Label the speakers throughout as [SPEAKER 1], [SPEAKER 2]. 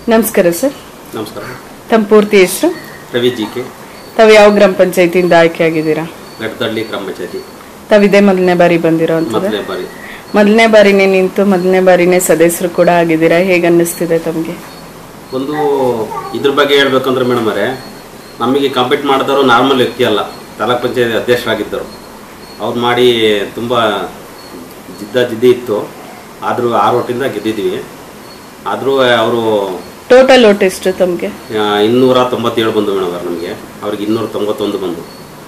[SPEAKER 1] ನಮಸ್ಕಾರ ಸರ್
[SPEAKER 2] ನಮಸ್ಕಾರ
[SPEAKER 1] ತಮ್ಮ ಪೂರ್ತಿ ಹೆಸರು
[SPEAKER 2] ರವಿ ಜಿ ಕೆ
[SPEAKER 1] ತಾವು ಯಾವ ಗ್ರಾಮ ಪಂಚಾಯತಿಯಿಂದ ಆಯ್ಕೆ ಆಗಿದ್ದೀರಾ
[SPEAKER 2] ಗಟ್ಟದಳ್ಳಿ ಗ್ರಾಮ ಪಂಚಾಯತಿ
[SPEAKER 1] ತಾವು ಇದೇ ಮೊದಲನೇ ಬಾರಿ ಬಂದಿರೋ ಅಂತದೆ
[SPEAKER 2] ಮೊದಲನೇ ಬಾರಿ
[SPEAKER 1] ಮೊದಲನೇ ಬಾರಿನೇ ನಿಂತು ಮೊದಲನೇ ಬಾರಿನೇ ಸದಸ್ಯರು ಕೂಡ ಆಗಿದ್ದೀರಾ ಹೇಗೆ ಅನ್ನಿಸ್ತಿದೆ ತಮಗೆ
[SPEAKER 2] ಒಂದು ಇದ್ರ ಬಗ್ಗೆ ಹೇಳ್ಬೇಕಂದ್ರೆ ಮೇಡಮ್ ಅವರೇ ನಮಗೆ ಕಂಪೀಟ್ ಮಾಡಿದವರು ನಾರ್ಮಲ್ ವ್ಯಕ್ತಿ ಅಲ್ಲ ತಾಲೂಕ್ ಪಂಚಾಯತ್ ಅಧ್ಯಕ್ಷರಾಗಿದ್ದರು ಅವ್ರು ಮಾಡಿ ತುಂಬ ಜಿದ್ದ ಜಿದ್ದಿ ಇತ್ತು ಆದರೂ ಆರು ಓಟಿಂದ ಗೆದ್ದಿದ್ದೀವಿ ಆದರೂ ಅವರು
[SPEAKER 1] ಟೋಟಲ್ ಓಟ್ ಎಷ್ಟು ತಮಗೆ
[SPEAKER 2] ಇನ್ನೂರ ತೊಂಬತ್ತೇಳು ಬಂದು ಮೇಡಮ್ ಅವ್ರು ನಮಗೆ ಅವ್ರಿಗೆ ಇನ್ನೂರ ತೊಂಬತ್ತೊಂದು ಬಂದು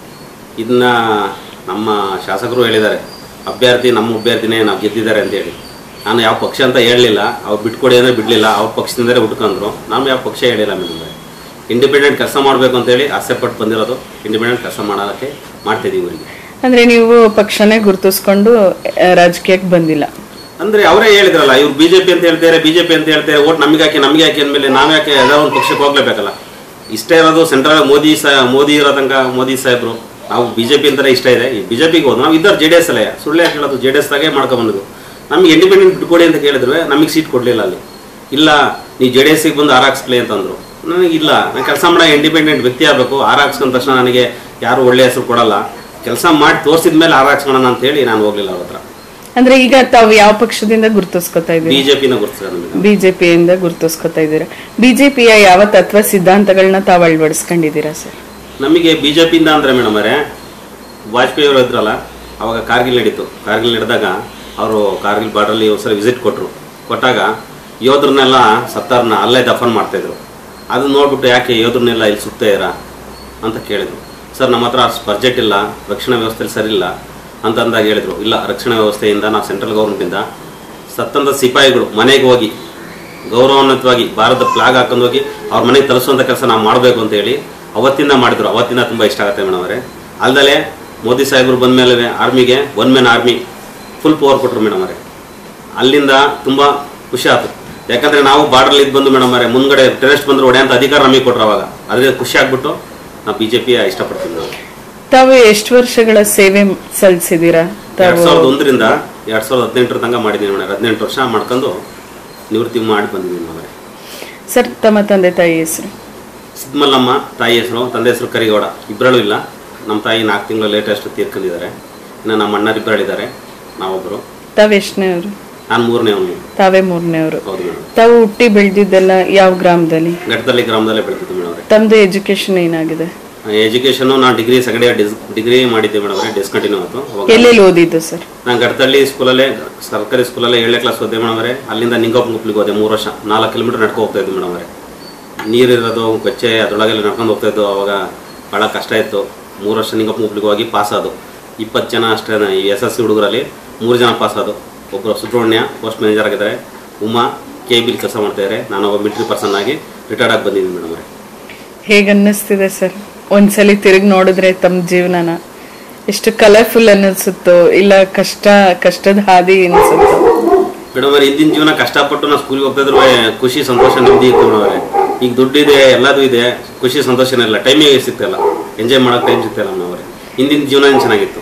[SPEAKER 2] ಇದನ್ನ ನಮ್ಮ ಶಾಸಕರು ಹೇಳಿದ್ದಾರೆ ಅಭ್ಯರ್ಥಿ ನಮ್ಮ ಅಭ್ಯರ್ಥಿನೇ ನಾವು ಗೆದ್ದಿದ್ದಾರೆ ಅಂತೇಳಿ ನಾನು ಯಾವ ಪಕ್ಷ ಅಂತ ಹೇಳಲಿಲ್ಲ ಅವ್ರು ಬಿಟ್ಕೊಡಿ ಅಂದರೆ ಬಿಡಲಿಲ್ಲ ಅವ್ರ ಪಕ್ಷದಿಂದಲೇ ಹುಡ್ಕೊಂಡ್ರು ನಾವು ಯಾವ ಪಕ್ಷ ಹೇಳಿಲ್ಲ ಮೇಡಮ್ ಇಂಡಿಪೆಂಡೆಂಟ್ ಕೆಲಸ ಮಾಡಬೇಕು ಅಂತೇಳಿ ಆಸೆ ಪಟ್ಟು ಬಂದಿರೋದು ಇಂಡಿಪೆಂಡೆಂಟ್ ಕೆಲಸ ಮಾಡೋಕ್ಕೆ ಮಾಡ್ತಿದ್ದೀವಿ ಇವರಿಗೆ
[SPEAKER 1] ಅಂದ್ರೆ ನೀವು ಪಕ್ಷನೇ ಗುರುತಿಸ್ಕೊಂಡು ಆ, ರಾಜಕೀಯಕ್ಕೆ ಬಂದಿಲ್ಲ
[SPEAKER 2] ಅಂದ್ರೆ ಅವರೇ ಹೇಳಿದ್ರಲ್ಲ ಇವ್ರು ಬಿಜೆಪಿ ಅಂತ ಹೇಳ್ತಾರೆ ಬಿಜೆಪಿ ಅಂತ ಹೇಳ್ತಾರೆ ಓಟ್ ನಮಗೆ ಹಾಕಿ ನಮಗೆ ಹಾಕಿ ಅಂದಮೇಲೆ ನಾವು ಯಾಕೆ ಯಾವ್ದೋ ಒಂದು ಪಕ್ಷಕ್ಕೆ ಹೋಗ್ಲೇಬೇಕಲ್ಲ ಇಷ್ಟೇ ಇರೋದು ಸೆಂಟ್ರಲ್ ಮೋದಿ ಸಹ ಮೋದಿ ಇರೋ ತನಕ ಮೋದಿ ಸಾಹೇಬ್ರು ನಾವು ಬಿಜೆಪಿ ಅಂತಾರೆ ಇಷ್ಟ ಇದೆ ಈ ಬಿಜೆಪಿಗೆ ಹೋದ್ ನಾವು ಇದ್ದಾರೆ ಜೆ ಡಿ ಎಸ್ ಅಲ್ಲೇ ಸುಳ್ಳು ಯಾಕೆ ಹೇಳೋದು ಜೆ ಡಿ ಎಸ್ ದಾಗೆ ಮಾಡ್ಕೊಂಬಂದು ನಮಗೆ ಇಂಡಿಪೆಂಡೆಂಟ್ ಬಿಟ್ಕೊಡಿ ಅಂತ ಕೇಳಿದ್ರು ನಮಗೆ ಸೀಟ್ ಕೊಡಲಿಲ್ಲ ಅಲ್ಲಿ ಇಲ್ಲ ನೀವು ಜೆ ಡಿ ಎಸ್ಗೆ ಬಂದು ಆರ್ ಹಾಕ್ಸ್ಲಿ ಅಂತಂದ್ರು ನನಗೆ ಇಲ್ಲ ನಾನು ಕೆಲಸ ಮಾಡೋ ಇಂಡಿಪೆಂಡೆಂಟ್ ವ್ಯಕ್ತಿ ಆಗಬೇಕು ಆರ್ ಹಾಕ್ಸ್ಕೊಂಡ ತಕ್ಷಣ ನನಗೆ ಯಾರು ಒಳ್ಳೆ ಹೆಸರು ಕೊಡಲ್ಲ ಕೆಲಸ ಮಾಡಿ ತೋರಿಸಿದ ಮೇಲೆ ಆರ್ ಹಾಕ್ಸ್ಕೊಳ್ಳೋಣ ಅಂತ ಹೇಳಿ ನಾನು ಹೋಗ್ಲಿಲ್ಲ ಅವ್ರ ಹತ್ರ
[SPEAKER 1] ಅಂದ್ರೆ ಈಗ ತಾವು ಯಾವ ಪಕ್ಷದಿಂದ ಗುರುತಿಸ್ಕೊತಾ ಇದ್ದೀರಾ
[SPEAKER 2] ಬಿಜೆಪಿನ ಗುರುತಿಸ್ತಾರೆ ನಮಗೆ
[SPEAKER 1] ಬಿಜೆಪಿಯಿಂದ ಗುರುತಿಸ್ಕೊತಾ ಇದ್ದೀರಾ ಬಿಜೆಪಿಯ ಯಾವ ತತ್ವ ಸಿದ್ಧಾಂತಗಳನ್ನ ತಾವು ಅಳವಡಿಸ್ಕೊಂಡಿದ್ದೀರಾ ಸರ್
[SPEAKER 2] ನಮಗೆ ಬಿ ಜೆ ಪಿಯಿಂದ ಅಂದರೆ ಮೇಡಮ್ ಅವರೇ ವಾಜಪೇಯಿ ಅವರು ಇದ್ರಲ್ಲ ಅವಾಗ ಕಾರ್ಗಿಲ್ ನಡೀತು ಕಾರ್ಗಿಲ್ ನಡೆದಾಗ ಅವರು ಕಾರ್ಗಿಲ್ ಬಾರ್ಡ್ರಲ್ಲಿ ಒಂದ್ಸಲ ವಿಸಿಟ್ ಕೊಟ್ಟರು ಕೊಟ್ಟಾಗ ಯೋಧರನ್ನೆಲ್ಲ ಸತ್ತಾರನ್ನ ಅಲ್ಲೇ ದಫನ್ ಮಾಡ್ತಾಯಿದ್ರು ಅದನ್ನ ನೋಡ್ಬಿಟ್ಟು ಯಾಕೆ ಯೋಧರನ್ನೆಲ್ಲ ಇಲ್ಲಿ ಸುತ್ತಾ ಇರಾ ಅಂತ ಕೇಳಿದ್ರು ಸರ್ ನಮ್ಮ ಹತ್ರ ಅಷ್ಟು ಬಜೆಟ್ ಇಲ್ಲ ರಕ್ಷಣಾ ವ್ಯವಸ್ಥೆ ಸರಿ ಇಲ್ಲ ಅಂತ ಅಂದಾಗ ಹೇಳಿದ್ರು ಇಲ್ಲ ರಕ್ಷಣಾ ವ್ಯವಸ್ಥೆಯಿಂದ ನಾವು ಸೆಂಟ್ರಲ್ ಗೌರ್ಮೆಂಟಿಂದ ಸತ್ತಂತ ಸಿಪಾಯಿಗಳು ಮನೆಗೆ ಹೋಗಿ ಗೌರವಾನ್ವಿತವಾಗಿ ಭಾರತ ಫ್ಲಾಗ್ ಹಾಕೊಂಡು ಹೋಗಿ ಅವ್ರ ಮನೆಗೆ ತಲುಪಿಸುವಂಥ ಕೆಲಸ ನಾವು ಮಾಡಬೇಕು ಅಂತ ಹೇಳಿ ಅವತ್ತಿಂದ ಮಾಡಿದ್ರು ಅವತ್ತಿಂದ ತುಂಬ ಇಷ್ಟ ಆಗುತ್ತೆ ಮೇಡಮ್ ಅವರೇ ಅಲ್ಲದೆ ಮೋದಿ ಸಾಹೇಬರು ಬಂದ ಮೇಲೆ ಆರ್ಮಿಗೆ one man army full power ಕೊಟ್ಟರು ಮೇಡಮ್ ಅವರೇ ಅಲ್ಲಿಂದ ತುಂಬ ಖುಷಿ ಆಯ್ತು ಯಾಕಂದರೆ ನಾವು ಬಾರ್ಡ್ರಲ್ಲಿ ಇದ್ದು ಬಂದು ಮೇಡಮ್ ಅವರೇ ಮುಂದ್ಗಡೆ ಟೆರೆಸ್ಟ್ ಬಂದ್ರು ಹೊಡೆಯಂತ ಅಧಿಕಾರ ನಮಗೆ ಕೊಟ್ಟರು ಅವಾಗ ಅದರಿಂದ ಖುಷಿ ಆಗ್ಬಿಟ್ಟು ನಾವು ಬಿ ಜೆ ಪಿ ಇಷ್ಟಪಡ್ತೀವಿ ನಾವು
[SPEAKER 1] ತಾವು ಎಷ್ಟು ವರ್ಷಗಳ ಸೇವೆ ಸಲ್ಲಿಸಿದ್ದೀರಾ
[SPEAKER 2] ಎರಡ್
[SPEAKER 1] ತಾವು
[SPEAKER 2] ಸಾವಿರದ ಒಂದರಿಂದ ಎರಡ್ ಸಾವಿರದ ಹದಿನೆಂಟರ ತನಕ ಮಾಡಿದ್ದೀನಿ ಮೇಡಮ್ ಹದಿನೆಂಟು ವರ್ಷ ಮಾಡ್ಕೊಂಡು ನಿವೃತ್ತಿ ಮಾಡಿ ಬಂದಿದ್ದೀನಿ ಮೇಡಮ್ ಅವರೇ
[SPEAKER 1] ಸರ್ ತಮ್ಮ ತಂದೆ ತಾಯಿ ಹೆಸರು
[SPEAKER 2] ಸಿದ್ಮಲ್ಲಮ್ಮ ತಾಯಿ ಹೆಸರು ತಂದೆ ಹೆಸರು ಕರಿಗೌಡ ಇಬ್ಬರಲ್ಲೂ ಇಲ್ಲ ನಮ್ಮ ತಾಯಿ ನಾಲ್ಕು ತಿಂಗಳು ಲೇಟೆಸ್ಟ್ ತೀರ್ಕೊಂಡಿದ್ದಾರೆ ಇನ್ನು ನಮ್ಮ ಅಣ್ಣರಿಬ್ಬರಳಿದ್ದಾರೆ ನಾವೊಬ್ಬರು
[SPEAKER 1] ತಾವು ಎಷ್ಟನೇವ್ರು
[SPEAKER 2] ನಾನು ಮೂರನೇ ಅವನು
[SPEAKER 1] ತಾವೇ ಮೂರನೇವ್ರು
[SPEAKER 2] ಹೌದು ಮೇಡಮ್
[SPEAKER 1] ತಾವು ಹುಟ್ಟಿ ಬೆಳೆದಿದ್ದೆಲ್ಲ ಯಾವ ಗ್ರಾಮದಲ್ಲಿ
[SPEAKER 2] ಘಟ್ಟದಲ್ಲಿ ಗ್ರಾಮದಲ್ಲೇ ಬೆಳೆದಿದ್ದು ಮೇಡಮ್ ಅವರೇ
[SPEAKER 1] ತಮ್ಮದು ಎಜುಕೇಶನ್ ಏನಾಗಿದೆ
[SPEAKER 2] ಎಜುಕೇಷನು ನಾನು degree second year dis degree ಮಾಡಿದ್ದೆ ಮೇಡಮ್ ಅವರೇ ಡಿಸ್ಕಂಟಿನ್ಯೂ ಆಯಿತು ಅವಾಗ
[SPEAKER 1] ಎಲ್ಲೆಲ್ಲಿ ಓದಿದ್ದು ಸರ್
[SPEAKER 2] ನಾನು ಗಡ್ತಳ್ಳಿ ಸ್ಕೂಲಲ್ಲೇ ಸರ್ಕಾರಿ ಸ್ಕೂಲಲ್ಲೇ ಏಳನೇ ಕ್ಲಾಸ್ ಓದ್ದೆ ಮೇಡಮ್ ಅವರೇ ಅಲ್ಲಿಂದ ನಿಂಗೋಪ್ಗುಪ್ಲಿಗೆ ಹೋದೆ ಮೂರು ವರ್ಷ ನಾಲ್ಕು ಕಿಲೋಮೀಟರ್ ನಡ್ಕೊ ಹೋಗ್ತಾ ಇದ್ದು ಮೇಡಮ್ ಅವರೇ ನೀರಿರೋದು ಕೊಚ್ಚೆ ಅದರೊಳಗೆಲ್ಲ ನಡ್ಕೊಂಡು ಹೋಗ್ತಾ ಇದ್ದು ಅವಾಗ ಭಾಳ ಕಷ್ಟ ಇತ್ತು ಮೂರು ವರ್ಷ ನಿಂಗೋಪ್ಗುಪ್ಲಿಗೆ ಹೋಗಿ ಪಾಸ್ ಆದು ಇಪ್ಪತ್ತು ಜನ ಅಷ್ಟೇ ಈ ಎಸ್ ಎಸ್ ಸಿ ಹುಡುಗರಲ್ಲಿ ಮೂರು ಜನ ಪಾಸ್ ಆದು ಒಬ್ಬರು ಸುಬ್ರಹ್ಮಣ್ಯ ಪೋಸ್ಟ್ ಮ್ಯಾನೇಜರ್ ಆಗಿದ್ದಾರೆ ಉಮಾ ಕೆ ಬಿಲ್ ಕೆಲಸ ಮಾಡ್ತಾಯಿದ್ದಾರೆ ನಾನು ಒಬ್ಬ ಮಿಲಿಟರಿ ಪರ್ಸನ್ ಆಗಿ ರಿಟೈರ್ಡ್ ಆಗಿ ಬಂದಿದ್ದೀನಿ ಮೇಡಮ್ ಅವರೇ
[SPEAKER 1] ಹೇಗೆ ಅನ್ನಿಸ್ತಿದೆ ಸರ್ ಒಂದ್ಸಲಿ ತಿರುಗಿ ನೋಡಿದ್ರೆ ತಮ್ಮ ಜೀವನನ ಎಷ್ಟು ಕಲರ್ಫುಲ್ ಅನ್ನಿಸುತ್ತೋ ಇಲ್ಲ ಕಷ್ಟ ಕಷ್ಟದ ಹಾದಿ ಅನಿಸುತ್ತೋ
[SPEAKER 2] ಮೇಡಮ್ ಅವ್ರೆ ಹಿಂದಿನ ಜೀವನ ಕಷ್ಟಪಟ್ಟು ನಾವು ಸ್ಕೂಲ್ಗೆ ಹೋಗ್ತಾ ಇದ್ರು ಖುಷಿ ಸಂತೋಷ ನೆಮ್ಮದಿ ಇತ್ತು ಮೇಡಮ್ ಅವರೇ ಈಗ ದುಡ್ಡಿದೆ ಎಲ್ಲದೂ ಇದೆ ಖುಷಿ ಸಂತೋಷನೇ ಇಲ್ಲ ಟೈಮಿಗೆ ಸಿಗ್ತಲ್ಲ ಎಂಜಾಯ್ ಮಾಡೋಕೆ ಟೈಮ್ ಸಿಗ್ತಲ್ಲ ಮೇಡಮ್ ಅವರೇ ಹಿಂದಿನ ಜೀವನ ಚೆನ್ನಾಗಿತ್ತು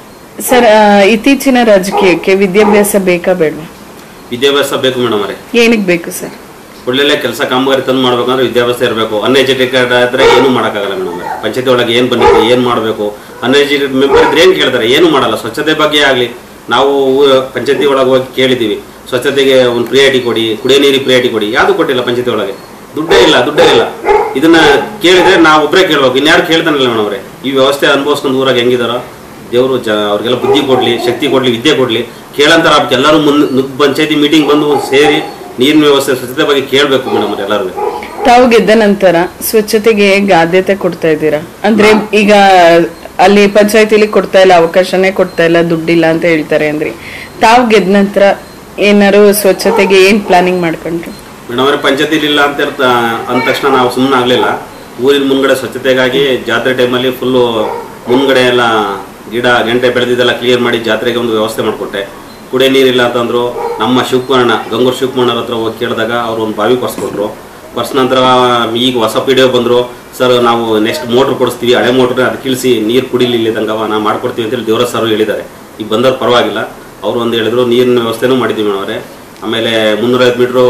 [SPEAKER 1] ಸರ್ ಆ, ಇತ್ತೀಚಿನ ರಾಜಕೀಯಕ್ಕೆ ವಿದ್ಯಾಭ್ಯಾಸ ಬೇಕಾ ಬೇಡವಾ
[SPEAKER 2] ವಿದ್ಯಾಭ್ಯಾಸ ಬೇಕು ಮೇಡಮ್ ಅವರೇ
[SPEAKER 1] ಏನಕ್ಕೆ ಬೇಕು ಸರ್
[SPEAKER 2] ಒಳ್ಳೊಳ್ಳೆ ಕೆಲಸ ಕಾಮಗಾರಿ ತಂದು ಮಾಡ್ಬೇಕಂದ್ರೆ ವಿದ್ಯಾಭ್ಯಾಸ ಇರಬೇಕು ಅನ್ಎಜುಕೇಟೆಡ್ ಆದ್ರೆ ಏನು ಮಾಡೋಕ್ಕಾಗಲ್ಲ ಮೇಡಮ್ ಅವರೇ ಪಂಚಾಯತಿ ಒಳಗೆ ಏನು ಬಂದಿದೆ ಏನು ಮಾಡಬೇಕು ಅನ್ಎಜುಕೇಟೆಡ್ ಮೆಂಬರ್ ಇದ್ರೆ ಏನು ಕೇಳ್ತಾರೆ ಏನು ಮಾಡಲ್ಲ ಸ್ವಚ್ಛತೆ ಬಗ್ಗೆ ಆಗಲಿ ನಾವು ಪಂಚಾಯತಿ ಒಳಗೆ ಹೋಗಿ ಕೇಳಿದ್ದೀವಿ ಸ್ವಚ್ಛತೆಗೆ ಒಂದು ಪ್ರಿಯಾರಿಟಿ ಕೊಡಿ ಕುಡಿಯೋ ನೀರಿಗೆ ಪ್ರಿಯಾರಿಟಿ ಕೊಡಿ ಯಾವುದು ಕೊಟ್ಟಿಲ್ಲ ಪಂಚಾಯತಿ ಒಳಗೆ ದುಡ್ಡೇ ಇಲ್ಲ ದುಡ್ಡೇ ಇಲ್ಲ ಇದನ್ನ ಕೇಳಿದ್ರೆ ನಾವು ಒಬ್ಬರೇ ಕೇಳ್ಬೇಕು ಇನ್ಯಾರು ಕೇಳ್ತಾನಲ್ಲ ಮೇಡಮ್ ಅವರೇ ಈ ವ್ಯವಸ್ಥೆ ಅನುಭವಿಸ್ಕೊಂಡು ಊರಾಗ ಹೆಂಗಿದಾರೋ ದೇವರು ಜ ಅವ್ರಿಗೆಲ್ಲ ಬುದ್ಧಿ ಕೊಡಲಿ ಶಕ್ತಿ ಕೊಡಲಿ ವಿದ್ಯೆ ಕೊಡಲಿ ಕೇಳಂತಾರ ಆಗ್ಬೇಕು ಎಲ್ಲರೂ ಮುನ್ ನುಗ್ಗ್ ಪಂಚಾಯತಿ ಮೀಟಿಂಗ್ ಬಂದು ಸೇರಿ ನೀರಿನ ವ್ಯವಸ್ಥೆ ಸ್ವಚ್ಛತೆ ಬಗ್ಗೆ ಕೇಳಬೇಕು ಮೇಡಮ್ ಅವ್ರು ಎಲ್ಲರೂ
[SPEAKER 1] ತಾವು ಗೆದ್ದ ನಂತರ ಸ್ವಚ್ಛತೆಗೆ ಹೇಗೆ ಆದ್ಯತೆ ಕೊಡ್ತಾ ಇದ್ದೀರಾ ಅಂದ್ರೆ ಈಗ ಅಲ್ಲಿ ಪಂಚಾಯತಿಲಿ ಕೊಡ್ತಾ ಇಲ್ಲ ಅವಕಾಶನೇ ಕೊಡ್ತಾ ಇಲ್ಲ ದುಡ್ಡಿಲ್ಲ ಅಂತ ಹೇಳ್ತಾರೆ ಅಂದ್ರಿ ತಾವು ಗೆದ್ದ ನಂತರ ಏನಾರು ಸ್ವಚ್ಛತೆಗೆ ಏನ್ ಪ್ಲಾನಿಂಗ್ ಮಾಡ್ಕೊಂಡ್ರು
[SPEAKER 2] ಮೇಡಮ್ ಅವರೇ ಪಂಚಾಯತಿಲಿ ಇಲ್ಲ ಅಂತ ಇರ್ತ ಅಂದ ತಕ್ಷಣ ನಾವು ಸುಮ್ಮನೆ ಆಗಲಿಲ್ಲ ಊರಿನ ಮುಂದ್ಗಡೆ ಸ್ವಚ್ಛತೆಗಾಗಿ ಜಾತ್ರೆ ಟೈಮಲ್ಲಿ ಫುಲ್ಲು ಮುಂದ್ಗಡೆ ಎಲ್ಲ ಗಿಡ ಗಂಟೆ ಬೆಳೆದಿದ್ದೆಲ್ಲ ಕ್ಲಿಯರ್ ಮಾಡಿ ಜಾತ್ರೆಗೆ ಒಂದು ವ್ಯವಸ್ಥೆ ಮಾಡಿಕೊಟ್ಟೆ ಕುಡಿಯೋ ನೀರಿಲ್ಲ ಅಂತಂದ್ರು ನಮ್ಮ ಶಿವಕುಮಾರಣ್ಣ ಗಂಗೂರ್ ಶಿವಕುಮಾರಣ್ಣರ ಹತ್ರ ಹೋಗಿ ಕೇಳಿದಾಗ ಅವ್ರು ಒಂದು ಬಾವಿ ಕೊಡಿಸ್ಕೊಟ್ರು ಕೊಡ್ಸ್ ನಂತರ ಈಗ ಹೊಸ ಪಿ ಡಿ ಬಂದರು ಸರ್ ನಾವು ನೆಕ್ಸ್ಟ್ ಮೋಟ್ರ್ ಕೊಡಿಸ್ತೀವಿ ಹಳೆ ಮೋಟ್ರ್ ಅದು ಕಿಳಿಸಿ ನೀರು ಕುಡಿಲಿ ಇಲ್ಲಿ ತಂಗವ ನಾವು ಮಾಡ್ಕೊಡ್ತೀವಿ ಅಂತೇಳಿ ದೇವರಾಜ್ ಸರ್ ಹೇಳಿದ್ದಾರೆ ಈಗ ಬಂದವ್ರು ಪರವಾಗಿಲ್ಲ ಅವರು ಒಂದು ಹೇಳಿದ್ರು ನೀರಿನ ವ್ಯವಸ್ಥೆನೂ ಮಾಡಿದ್ದೀವಿ ಮೇಡಮ್ ಅವರೇ ಆಮೇಲೆ ಮುನ್ನೂರೈವತ್ತು ಮೀಟ್ರು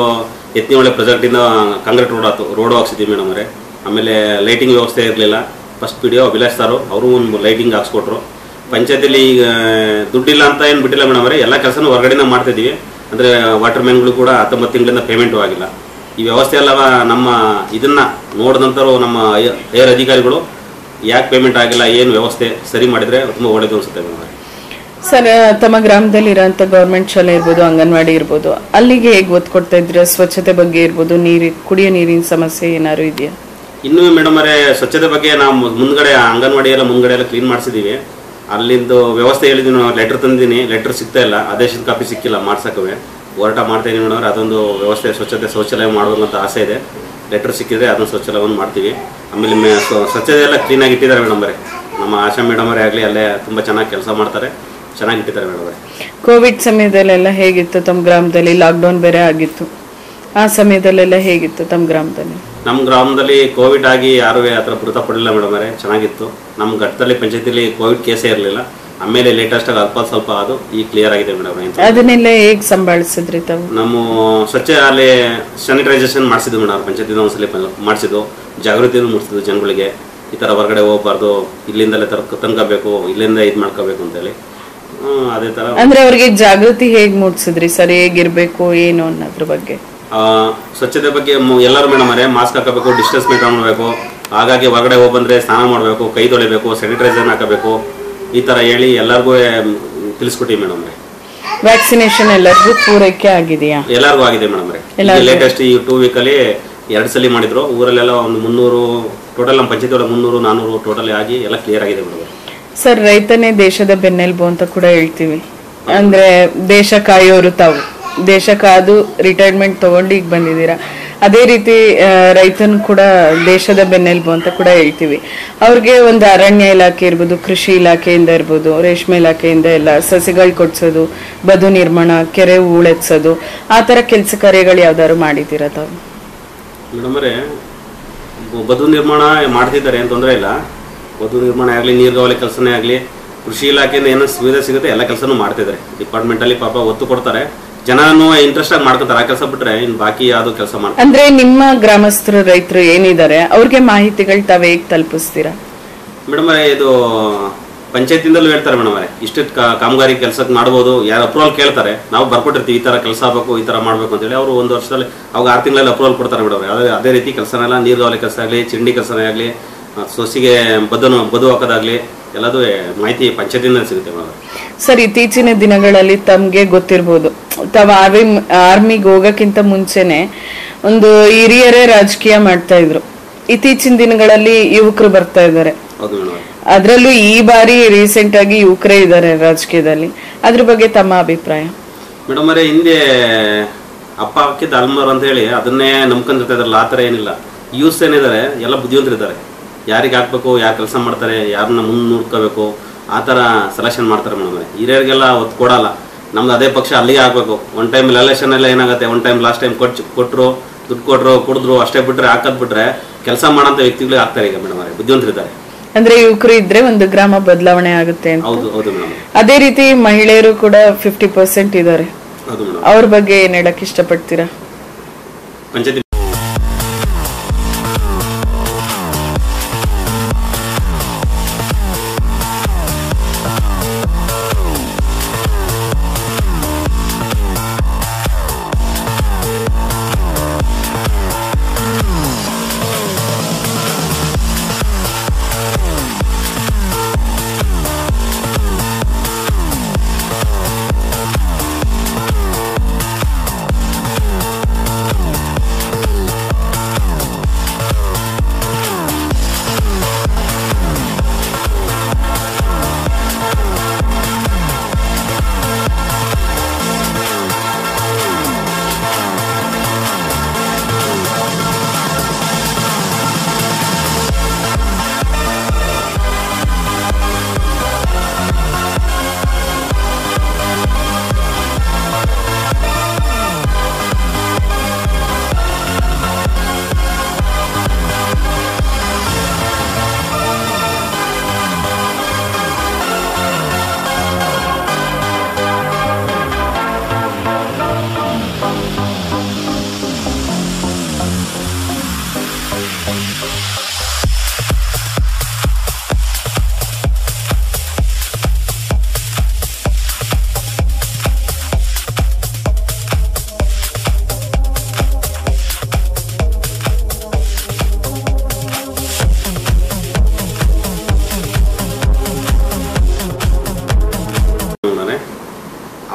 [SPEAKER 2] ಎತ್ತಿನೊಳೆ ಪ್ರಾಜೆಕ್ಟಿಂದ ಕಾಂಕ್ರೀಟ್ ರೋಡ್ ಆಯ್ತು ರೋಡು ಹಾಕ್ಸಿದ್ದೀವಿ ಮೇಡಮ್ ಅವರೇ ಆಮೇಲೆ ಲೈಟಿಂಗ್ ವ್ಯವಸ್ಥೆ ಇರಲಿಲ್ಲ ಫಸ್ಟ್ ಪಿ ಡಿ ಅಭಿಲಾಷ್ ಸಾರು ಅವರು ಒಂದು ಲೈಟಿಂಗ್ ಹಾಕ್ಸ್ಕೊಟ್ರು ಪಂಚಾಯತಿಲಿ ಈಗ ದುಡ್ಡಿಲ್ಲ ಅಂತ ಏನು ಬಿಟ್ಟಿಲ್ಲ ಮೇಡಮ್ ಅವರೇ ಎಲ್ಲ ಕೆಲಸನೂ ಹೊರಗಡೆನೇ ಮಾಡ್ತಿದ್ದೀವಿ ಅಂದರೆ ವಾಟರ್ ಮ್ಯಾನ್ಗಳು ಕೂಡ ಹತ್ತೊಂಬತ್ತು ತಿಂಗಳಿಂದ ಪೇಮೆಂಟು ಆಗಿಲ್ಲ ಈ ವ್ಯವಸ್ಥೆ ಎಲ್ಲ ನಮ್ಮ ಇದನ್ನ ನೋಡಿದ ನಂತರ ನಮ್ಮ ಹೈಯರ್ ಅಧಿಕಾರಿಗಳು ಯಾಕೆ ಪೇಮೆಂಟ್ ಆಗಿಲ್ಲ ಏನು ವ್ಯವಸ್ಥೆ ಸರಿ ಮಾಡಿದರೆ ತುಂಬ ಒಳ್ಳೇದು ಅನಿಸುತ್ತೆ ಮೇಡಮ್ ಅವರೇ
[SPEAKER 1] ಸರ್ ತಮ್ಮ ಗ್ರಾಮದಲ್ಲಿ ಇರೋಂಥ ಗೌರ್ಮೆಂಟ್ ಶಾಲೆ ಇರ್ಬೋದು ಅಂಗನವಾಡಿ ಇರ್ಬೋದು ಅಲ್ಲಿಗೆ ಹೇಗೆ ಒತ್ತು ಕೊಡ್ತಾ ಇದ್ದೀರಾ ಸ್ವಚ್ಛತೆ ಬಗ್ಗೆ ಇರ್ಬೋದು ನೀರು ಕುಡಿಯೋ ನೀರಿನ ಸಮಸ್ಯೆ ಏನಾದ್ರು ಇದೆಯಾ
[SPEAKER 2] ಇನ್ನೂ ಮೇಡಮ್ ಅವರೇ ಸ್ವಚ್ಛತೆ ಬಗ್ಗೆ ನಾವು ಮುಂದ್ಗಡೆ ಅಂಗನವಾಡಿ ಎಲ್ಲ ಮುಂದ್ಗಡೆ ಎಲ್ಲ ಕ್ಲೀನ್ ಮಾಡಿಸಿದ್ದೀವಿ ಅಲ್ಲಿಂದು ವ್ಯವಸ್ಥೆ ಹೇಳಿದ್ವಿ ನಾವು ಲೆಟ್ರ್ ತಂದಿದ್ದೀನಿ ಲೆಟ್ರ್ ಸಿಗ್ತಾ ಇಲ್ಲ ಆದೇಶದ ಕಾಪಿ ಸಿಕ್ಕಿಲ್ಲ ಮಾಡ್ಸಕ್ಕವೆ ಹೋರಾಟ ಮಾಡ್ತಾ ಇದೀನಿ ಮೇಡಮ್ ಅವ್ರೆ ಅದೊಂದು ವ್ಯವಸ್ಥೆ ಸ್ವಚ್ಛತೆ ಶೌಚಾಲಯ ಮಾಡಬೇಕು ಅಂತ ಆಸೆ ಇದೆ ಲೆಟ್ರ್ ಸಿಕ್ಕಿದ್ರೆ ಅದನ್ನು ಶೌಚಾಲಯವನ್ನು ಮಾಡ್ತೀವಿ ಆಮೇಲೆ ಮೇ ಸ್ವ- ಸ್ವಚ್ಛತೆ ಎಲ್ಲ ಕ್ಲೀನಾಗಿ ಇಟ್ಟಿದ್ದಾರೆ ಮೇಡಮ್ ಅವರೇ ನಮ್ಮ ಆಶಾ ಮೇಡಮ್ ಅವರೇ ಆಗಲಿ ಅಲ್ಲೇ ತುಂಬ ಚೆನ್ನಾಗಿ ಕೆಲಸ ಮಾಡ್ತಾರೆ ಚೆನ್ನಾಗಿ ಇಟ್ಟಿದ್ದಾರೆ ಮೇಡಮ್ ಅವರೇ
[SPEAKER 1] ಕೋವಿಡ್ ಸಮಯದಲ್ಲೆಲ್ಲ ಹೇಗಿತ್ತು ತಮ್ಮ ಗ್ರಾಮದಲ್ಲಿ ಲಾಕ್ಡೌನ್ ಬೇರೆ ಆಗಿತ್ತು ಆ ಸಮಯದಲ್ಲೆಲ್ಲ ಹೇಗಿತ್ತು ತಮ್ಮ ಗ್ರಾಮದಲ್ಲಿ
[SPEAKER 2] ನಮ್ಮ ಗ್ರಾಮದಲ್ಲಿ ಕೋವಿಡ್ ಆಗಿ ಯಾರೂ ಆ ಥರ ಮೃತಪಡಲಿಲ್ಲ ಮೇಡಮ್ ಅವರೇ ಚೆನ್ನಾಗಿತ್ತು ನಮ್ಮ ಘಟ್ಟದಲ್ಲಿ ಪಂಚಾಯತಿಲಿ ಕೋವಿಡ್ ಕೇಸೇ ಇರಲಿಲ್ಲ ಆಮೇಲೆ ಲೇಟೆಸ್ಟ್ ಆಗಿ ಅಲ್ಪ ಸ್ವಲ್ಪ ಅದು ಈಗ ಕ್ಲಿಯರ್ ಆಗಿದೆ ಮೇಡಮ್
[SPEAKER 1] ಅದನ್ನೆಲ್ಲ ಹೇಗೆ ಸಂಭಾಳಿಸಿದ್ರಿ ತಾವು
[SPEAKER 2] ನಮ್ಮ ಸ್ವಚ್ಛ ಅಲ್ಲಿ ಸ್ಯಾನಿಟೈಸೇಷನ್ ಮಾಡಿಸಿದ್ವು ಮೇಡಮ್ ಪಂಚಾಯತಿನ ಒಂದ್ಸಲಿ ಮಾಡಿಸಿದ್ದು ಜಾಗೃತಿಯನ್ನು ಮೂಡಿಸಿದ್ವು ಜನಗಳಿಗೆ ಈ ಥರ ಹೊರಗಡೆ ಹೋಗ್ಬಾರ್ದು ಇಲ್ಲಿಂದಲೇ ತರ ತಂದ್ಕೋಬೇಕು ಇಲ್ಲಿಂದ ಇದು ಮಾಡ್ಕೋಬೇಕು ಅಂತೇಳಿ ಹ್ಮ್, ಅದೇ ಥರ
[SPEAKER 1] ಅಂದ್ರೆ ಅವ್ರಿಗೆ ಜಾಗೃತಿ ಹೇಗ್ ಮೂಡ್ಸಿದ್ರಿ ಸರ್ ಹೇಗಿರ್ಬೇಕು ಏನು ಅನ್ನೋದ್ರ ಬಗ್ಗೆ
[SPEAKER 2] ಆ, ಸ್ವಚ್ಛತೆ ಬಗ್ಗೆ ಮು- ಎಲ್ಲರೂ ಮೇಡಮ್ ಅವರೇ ಮಾಸ್ಕ್ ಹಾಕಬೇಕು ಡಿಸ್ಟೆನ್ಸ್ ಮೇಂಟೈನ್ ಮಾಡಬೇಕು ಹಾಗಾಗಿ ಹೊರಗಡೆ ಹೋಗಿ ಬಂದರೆ ಸ್ನಾನ ಮಾಡಬೇಕು ಕೈ ತೊಳಿಬೇಕು ಸ್ಯಾನಿಟೈಸರ್ ಹಾಕಬೇಕು ಈ ಥರ ಹೇಳಿ ಎಲ್ಲರಿಗೂ ತಿಳಿಸ್ಕೊಟ್ಟಿವಿ ಮೇಡಮ್ ಅವರೇ
[SPEAKER 1] ವ್ಯಾಕ್ಸಿನೇಷನ್ ಎಲ್ಲರಿಗೂ ಪೂರೈಕೆ ಆಗಿದೆಯಾ
[SPEAKER 2] ಎಲ್ಲರಿಗೂ ಆಗಿದೆ ಮೇಡಮ್ ಅವರೇ ಲೇಟೆಸ್ಟ್ ಈ ಟೂ ವೀಕಲ್ಲಿ ಎರಡು ಸಲ ಮಾಡಿದ್ರು ಊರಲ್ಲೆಲ್ಲ ಒಂದು ಮುನ್ನೂರು ಟೋಟಲ್ ನಮ್ಮ ಪಂಚಾಯತಿ ಒಳಗೆ ಮುನ್ನೂರು ನಾನ್ನೂರು ಟೋಟಲ್ ಆಗಿ ಎಲ್ಲ ಕ್ಲಿಯರ್ ಆಗಿದೆ ಮೇಡಮ್
[SPEAKER 1] ಸರ್ ರೈತನೇ ದೇಶದ ಬೆನ್ನೆಲುಬು ಅಂತ ಕೂಡ ಹೇಳ್ತೀವಿ ಅಂದ್ರೆ ದೇಶ ಕಾಯೋರು ತಾವು ದೇಶ ಕಾದು ರಿಟೈರ್ಮೆಂಟ್ ತಗೊಂಡು ಈಗ ಬಂದಿದ್ದೀರಾ ಅದೇ ರೀತಿ ಆ, ರೈತನು ಕೂಡ ದೇಶದ ಬೆನ್ನೆಲುಬು ಅಂತ ಕೂಡ ಹೇಳ್ತೀವಿ ಅವ್ರಿಗೆ ಒಂದು ಅರಣ್ಯ ಇಲಾಖೆ ಇರ್ಬೋದು ಕೃಷಿ ಇಲಾಖೆಯಿಂದ ಇರ್ಬೋದು ರೇಷ್ಮೆ ಇಲಾಖೆಯಿಂದ ಎಲ್ಲ ಸಸಿಗಳು ಕೊಡ್ಸೋದು ಬದು ನಿರ್ಮಾಣ ಕೆರೆ ಹೂಳೆತ್ಸೋದು ಆ ಥರ ಕೆಲಸ ಕಾರ್ಯಗಳು ಯಾವ್ದಾದ್ರು ಮಾಡಿದ್ದೀರಾ ತಾವು
[SPEAKER 2] ಮೇಡಮ್ ಅವರೇ ಬದು ನಿರ್ಮಾಣ ಮಾಡ್ತಿದ್ದಾರೆ ಏನು ತೊಂದರೆ ಇಲ್ಲ ಬದು ನಿರ್ಮಾಣ ಆಗಲಿ ನೀರ್ಗಾವಲಿ ಕೆಲಸನೇ ಆಗಲಿ ಕೃಷಿ ಇಲಾಖೆಯಿಂದ ಏನೋ ಸುವಿಧೆ ಸಿಗುತ್ತೆ ಎಲ್ಲ ಕೆಲಸನೂ ಮಾಡ್ತಿದ್ದಾರೆ ಡಿಪಾರ್ಟ್ಮೆಂಟಲ್ಲಿ ಪಾಪ ಒತ್ತು ಕೊಡ್ತಾರೆ ಜನನೂ ಇಂಟ್ರೆಸ್ಟ್ ಆಗಿ ಮಾಡ್ಕೊತಾರೆ ಆ ಕೆಲಸ ಬಿಟ್ರೆ ಇನ್ನು ಬಾಕಿ ಯಾವುದು ಕೆಲಸ ಮಾಡ್ತಾರೆ
[SPEAKER 1] ಅಂದ್ರೆ ನಿಮ್ಮ ಗ್ರಾಮಸ್ಥರು ರೈತರು ಏನಿದ್ದಾರೆ ಅವ್ರಿಗೆ ಮಾಹಿತಿಗಳು ತಾವ್ ಹೇಗ್ ತಲುಪಿಸ್ತೀರಾ
[SPEAKER 2] ಮೇಡಮ್ ಅವರೇ ಇದು ಪಂಚಾಯತಿಂದಲೂ ಹೇಳ್ತಾರೆ ಮೇಡಮ್ ಅವರೇ ಇಷ್ಟು ಕಾಮಗಾರಿ ಕೆಲಸಕ್ಕೆ ಮಾಡ್ಬೋದು ಯಾರು ಅಪ್ರೂವಲ್ ಕೇಳ್ತಾರೆ ನಾವು ಬರ್ಕೊಟ್ಟಿರ್ತೀವಿ ಈ ಥರ ಕೆಲಸ ಆಗಬೇಕು ಈ ಥರ ಮಾಡಬೇಕು ಅಂತೇಳಿ ಅವರು ಒಂದು ವರ್ಷದಲ್ಲಿ ಅವಾಗ ಆರು ತಿಂಗಳಲ್ಲಿ ಅಪ್ರೂವಲ್ ಕೊಡ್ತಾರೆ ಮೇಡಮ್ ಅದೇ ಅದೇ ರೀತಿ ಕೆಲಸನೆಲ್ಲ ನೀರ್ಗಾವಲಿ ಕೆಲಸ ಆಗಲಿ ಚಿಂಡಿ ಕೆಲಸನೇ ಆಗಲಿ ಸೊಸಿಗೆ ಬದನು ಬದು ಹಾಕೋದಾಗ್ಲಿ ಎಲ್ಲದೂ ಮಾಹಿತಿ ಪಂಚಾಯತಿಂದ ಸಿಗುತ್ತೆ ಮೇಡಮ್
[SPEAKER 1] ಸರ್ ಇತ್ತೀಚಿನ ದಿನಗಳಲ್ಲಿ ತಮ್ಗೆ ಗೊತ್ತಿರ್ಬೋದು ತಾವ್ ಆರ್ಮಿ ಆರ್ಮಿಗೆ ಹೋಗಕ್ಕಿಂತ ಮುಂಚೆನೆ ಒಂದು ಹಿರಿಯರೇ ರಾಜಕೀಯ ಮಾಡ್ತಾ ಇದ್ರು ಇತ್ತೀಚಿನ ದಿನಗಳಲ್ಲಿ ಯುವಕರು ಬರ್ತಾ ಇದ್ದಾರೆ
[SPEAKER 2] ಹೌದು ಮೇಡಮ್ ಅವರೇ
[SPEAKER 1] ಅದ್ರಲ್ಲೂ ಈ ಬಾರಿ ರೀಸೆಂಟ್ ಆಗಿ ಯುವಕರೇ ಇದ್ದಾರೆ ರಾಜಕೀಯದಲ್ಲಿ ಅದ್ರ ಬಗ್ಗೆ ತಮ್ಮ ಅಭಿಪ್ರಾಯ
[SPEAKER 2] ಮೇಡಮ್ ಅವರೇ ಹಿಂದೆ ಅಪ್ಪ ಹಾಕಿದ್ದ ಅಲ್ಮರ್ ಅಂತ ಹೇಳಿ ಅದನ್ನೇ ನಂಬ್ಕೊಂಡಿರ್ತಾ ಆ ಥರ ಏನಿಲ್ಲ ಯೂಸ್ ಏನಿದ್ದಾರೆ ಎಲ್ಲ ಬುದ್ಧಿವಂತರಿದ್ದಾರೆ ಯಾರಿಗೆ ಹಾಕ್ಬೇಕು ಯಾರು ಕೆಲಸ ಮಾಡ್ತಾರೆ ಯಾರನ್ನ ಮುಂದೆ ನೋಡ್ಕೋಬೇಕು ಆ ಥರ ಸೆಲೆಕ್ಷನ್ ಮಾಡ್ತಾರೆ ಮೇಡಮ್ ಅವರೇ ಹಿರಿಯರಿಗೆಲ್ಲ ಒತ್ತು ಕೊಡಲ್ಲ ನಮ್ದು ಅದೇ ಪಕ್ಷ ಅಲ್ಲಿಗೆ ಹಾಕ್ಬೇಕು ಒನ್ ಟೈಮ್ ಎಲೆಕ್ಷನ್ ಎಲ್ಲ ಏನಾಗುತ್ತೆ ಒನ್ ಟೈಮ್ ಲಾಸ್ಟ್ ಟೈಮ್ ಕೊಟ್ಟು ಕೊಟ್ಟರು ದುಡ್ಡು ಕೊಟ್ಟರು ಕುಡಿದ್ರು ಅಷ್ಟೇ ಬಿಟ್ರೆ ಹಾಕೋದ್ ಬಿಟ್ರೆ ಕೆಲಸ ಮಾಡೋಂಥ ವ್ಯಕ್ತಿಗಳು ಆಗ್ತಾರೆ ಈಗ ಮೇಡಮ್ ಅವರೇ ಬುದ್ಧಿವಂತರಿದ್ದಾರೆ
[SPEAKER 1] ಅಂದ್ರೆ ಯುವಕರು ಇದ್ರೆ ಒಂದು ಗ್ರಾಮ ಬದಲಾವಣೆ ಆಗುತ್ತೆ ಅಂತ
[SPEAKER 2] ಹೌದು ಹೌದು ಮೇಡಮ್
[SPEAKER 1] ಅದೇ ರೀತಿ ಮಹಿಳೆಯರು ಕೂಡ ಫಿಫ್ಟಿ ಪರ್ಸೆಂಟ್ ಇದ್ದಾರೆ
[SPEAKER 2] ಹೌದು ಮೇಡಮ್
[SPEAKER 1] ಅವ್ರ ಬಗ್ಗೆ ಏನ್ ಹೇಳಕ್ ಇಷ್ಟಪಡ್ತೀರಾ
[SPEAKER 2] ಪಂಚಾಯತಿ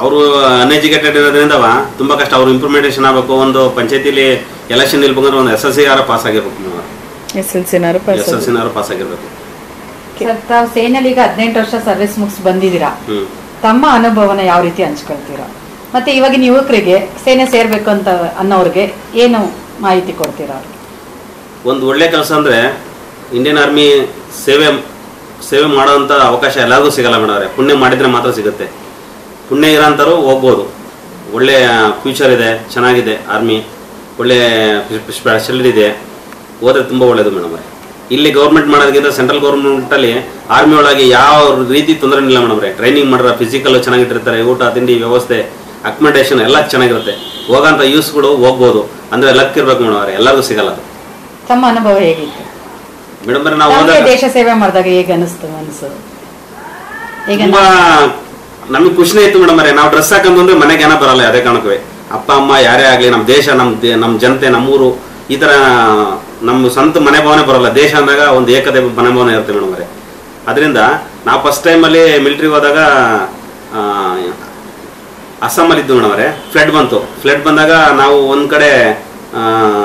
[SPEAKER 2] ಅವರು ಅನ್ಎಜುಕೇಟೆಡ್ ಇರೋದ್ರಿಂದವ ತುಂಬ ಕಷ್ಟ ಅವ್ರು ಇಂಪ್ಲಿಮೆಂಟೇಷನ್ ಆಗಬೇಕು ಒಂದು ಪಂಚಾಯತಿಲಿ ಎಲೆಕ್ಷನ್ ನಿಲ್ಬೇಕಂದ್ರೆ ಒಂದು ಎಸ್ ಎಲ್ ಸಿ ಆರ ಪಾಸ್ ಆಗಿರ್ಬೇಕು
[SPEAKER 1] ಎಸ್ ಎಲ್ ಸಿನಾರು
[SPEAKER 2] ಎಸ್ ಎಲ್ ಸಿನಾರು ಪಾಸ್ ಆಗಿರ್ಬೇಕು
[SPEAKER 3] ಸರ್ ತಾವು ಸೇನೆಯಲ್ಲಿ ಈಗ ಹದಿನೆಂಟು ವರ್ಷ ಸರ್ವಿಸ್ ಮುಗಿಸಿ ಬಂದಿದ್ದೀರಾ
[SPEAKER 2] ಹ್ಞೂ
[SPEAKER 3] ತಮ್ಮ ಅನುಭವನ ಯಾವ ರೀತಿ ಹಂಚ್ಕೊಳ್ತೀರಾ ಮತ್ತೆ ಇವಾಗಿನ ಯುವಕರಿಗೆ ಸೇನೆ ಸೇರ್ಬೇಕು ಅಂತ ಅನ್ನೋರಿಗೆ ಏನು ಮಾಹಿತಿ ಕೊಡ್ತೀರಾ ಅವ್ರಿಗೆ
[SPEAKER 2] ಒಂದು ಒಳ್ಳೆ ಕೆಲಸ ಅಂದರೆ ಇಂಡಿಯನ್ ಆರ್ಮಿ ಸೇವೆ ಸೇವೆ ಮಾಡೋವಂಥ ಅವಕಾಶ ಎಲ್ಲರಿಗೂ ಸಿಗಲ್ಲ ಮೇಡಮ್ ಅವರೇ ಪುಣ್ಯ ಮಾಡಿದರೆ ಮಾತ್ರ ಸಿಗುತ್ತೆ ಪುಣ್ಯ ಇರೋಂಥವ್ರು ಹೋಗ್ಬೋದು ಒಳ್ಳೆ ಫ್ಯೂಚರ್ ಇದೆ ಚೆನ್ನಾಗಿದೆ ಆರ್ಮಿ ಒಳ್ಳೆ ಸ್ಪೆಷಲ್ ಇದೆ ಹೋದ್ರೆ ತುಂಬ ಒಳ್ಳೇದು ಮೇಡಮ್ ಅವರೇ ಇಲ್ಲಿ ಗೌರ್ಮೆಂಟ್ ಮಾಡೋದಕ್ಕಿಂತ ಸೆಂಟ್ರಲ್ ಗೌರ್ಮೆಂಟಲ್ಲಿ ಆರ್ಮಿ ಒಳಗೆ ಯಾವ ರೀತಿ ತೊಂದರೆ ಇಲ್ಲ ಮೇಡಮ್ ಅವರೇ ಟ್ರೈನಿಂಗ್ ಮಾಡಿದ್ರೆ ಫಿಸಿಕಲ್ ಚೆನ್ನಾಗಿಟ್ಟಿರ್ತಾರೆ ಊಟ ತಿಂಡಿ ವ್ಯವಸ್ಥೆ ಅಕ್ಮಡೇಷನ್ ಎಲ್ಲ ಚೆನ್ನಾಗಿರುತ್ತೆ ಹೋಗೋಂಥ ಯೂಸ್ಗಳು ಹೋಗ್ಬೋದು ಅಂದರೆ ಲಕ್ ಇರ್ಬೇಕು ಮೇಡಮ್ ಅವರೇ ಎಲ್ಲರಿಗೂ ಸಿಗಲ್ಲ ಅದು
[SPEAKER 3] ತಮ್ಮ ಅನುಭವ ಹೇಗಿತ್ತು
[SPEAKER 2] ಮೇಡಮ್ ಅವ್ರೆ ನಾವು
[SPEAKER 3] ತಮಗೆ
[SPEAKER 2] ಹೋದಾಗ
[SPEAKER 3] ದೇಶ ಸೇವೆ ಮಾಡಿದಾಗ ಹೇಗೆ ಅನಿಸ್ತು ಮನಸ್ಸು ಈಗ
[SPEAKER 2] ತುಂಬಾ ನಮಗೆ ಖುಷಿನೇ ಇತ್ತು ಮೇಡಮ್ ಅವರೇ ನಾವು ಡ್ರೆಸ್ ಹಾಕಂತಂದ್ರೆ ಮನೆಗೆ ಏನೋ ಬರಲ್ಲ ಅದೇ ಕಾರಣಕ್ಕೆ ಅಪ್ಪ ಅಮ್ಮ ಯಾರೇ ಆಗಲಿ ನಮ್ಮ ದೇಶ ನಮ್ಮ ದೇ- ನಮ್ಮ ಜನತೆ ನಮ್ಮೂರು ಈ ಥರ ನಮ್ಮ ಸ್ವಂತ ಮನೆ ಭಾವನೆ ಬರಲ್ಲ ದೇಶ ಅಂದಾಗ ಒಂದು ಏಕತೆ ಮನೆ ಭಾವನೆ ಇರುತ್ತೆ ಮೇಡಮ್ ಅವರೇ ಅದರಿಂದ ನಾವು ಫಸ್ಟ್ ಟೈಮಲ್ಲಿ ಮಿಲಿಟ್ರಿಗೆ ಹೋದಾಗ ಆ, ಅಸ್ಸಾಮಲ್ಲಿ ಇದ್ದು ಮೇಡಮ್ ಅವರೇ ಫ್ಲಡ್ ಬಂತು ಫ್ಲಡ್ ಬಂದಾಗ ನಾವು ಒಂದು ಕಡೆ ಆ,